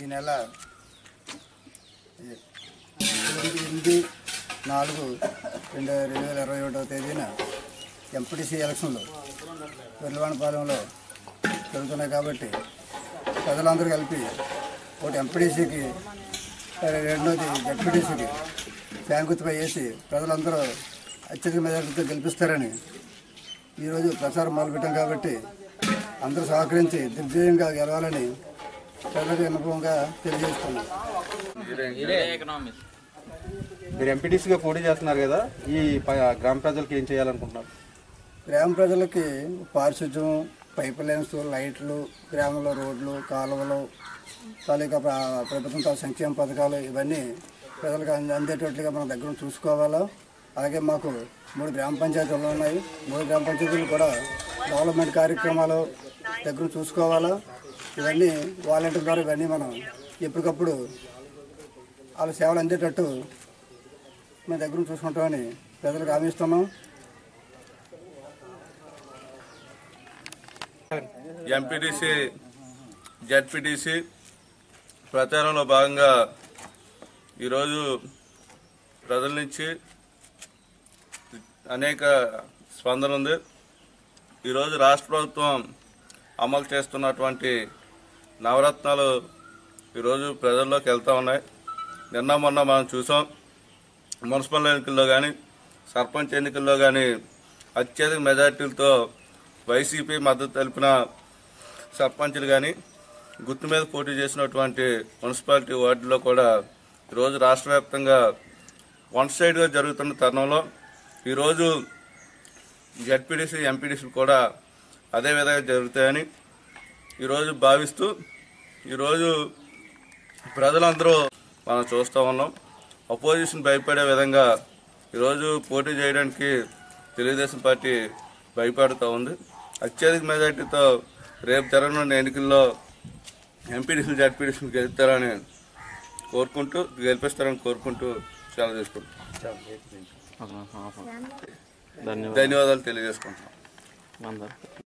ఈ నెల ఎనిమిది ఎనిమిది నాలుగు రెండు రెండు వేల ఇరవై ఒకటవ తేదీన ఎంపీటీసీ ఎలక్షన్లు వెర్లవాణపాలెంలో జరుగుతున్నాయి కాబట్టి ప్రజలందరూ కలిపి ఒకటి ఎంపీటీసీకి రెండోది జడ్పీటీసీకి ఫ్యాన్ గుర్తుపై వేసి ప్రజలందరూ అత్యధిక మెజార్టీతో గెలిపిస్తారని ఈరోజు ప్రచారం మొదలుపెట్టాం కాబట్టి అందరూ సహకరించి దిగ్విజయంగా గెలవాలని ప్రజలకు విన్నపంగా తెలియజేస్తున్నాం మీరు ఎంపీటీసీగా పోటీ చేస్తున్నారు కదా ఈ ప- గ్రామ ప్రజలకు ఏం చేయాలనుకుంటున్నారు గ్రామ ప్రజలకి పారిశుద్ధ్యం పైప్ లైన్స్ లైట్లు గ్రామంలో రోడ్లు కాలువలు తాలూకా ప్ర- ప్రభుత్వం తాలూకా సంక్షేమ పథకాలు ఇవన్నీ ప్రజలకు అంద- అందేటట్లుగా మనం దగ్గర ఉండి చూసుకోవాలా అలాగే మాకు మూడు గ్రామ పంచాయతీలు ఉన్నాయి మూడు గ్రామ పంచాయతీలు కూడా డెవలప్మెంట్ కార్యక్రమాలు దగ్గర ఉండి చూసుకోవాలా ఇవన్నీ వాలంటీర్ ద్వారా ఇవన్నీ మనం ఎప్పటికప్పుడు వాళ్ళ సేవలు అందేటట్టు మేము దగ్గర ఉండి చూసుకుంటామని ప్రజలకు హామీ ఇస్తున్నాం ఎంపీటీసీ జడ్పీటీసీ ప్రచారంలో భాగంగా ఈరోజు ప్రజల నుంచి అనేక స్పందన ఉంది ఈరోజు రాష్ట్ర ప్రభుత్వం అమలు చేస్తున్నటువంటి నవరత్నాలు ఈరోజు ప్రజల్లోకి వెళ్తూ ఉన్నాయి నిన్న మొన్న మనం చూసాం మున్సిపల్ ఎన్నికల్లో కానీ సర్పంచ్ ఎన్నికల్లో కానీ అత్యధిక మెజార్టీలతో వైసీపీ మద్దతు తెలిపిన సర్పంచ్లు కానీ గుర్తు మీద పోటీ చేసినటువంటి మున్సిపాలిటీ వార్డులో కూడా ఈరోజు రాష్ట్ర వ్యాప్తంగా వన్ సైడ్గా జరుగుతున్న తరుణంలో ఈరోజు జడ్పీడీసీ ఎంపీడీసీ కూడా అదే విధంగా జరుగుతాయని ఈరోజు భావిస్తూ ఈరోజు ప్రజలందరూ మనం చూస్తూ ఉన్నాం అపోజిషన్ భయపడే విధంగా ఈరోజు పోటీ చేయడానికి తెలుగుదేశం పార్టీ భయపడుతూ ఉంది అత్యధిక మెజార్టీతో రేపు జరగనున్న ఎన్నికల్లో ఎంపీడీసీలు జడ్పీడీసీలు గెలుస్తారని కోరుకుంటూ గెలిపిస్తారని కోరుకుంటూ సెలవు తీసుకుంటాం ధన్యవాదాలు ధన్యవాదాలు తెలియజేసుకుంటాం అందరు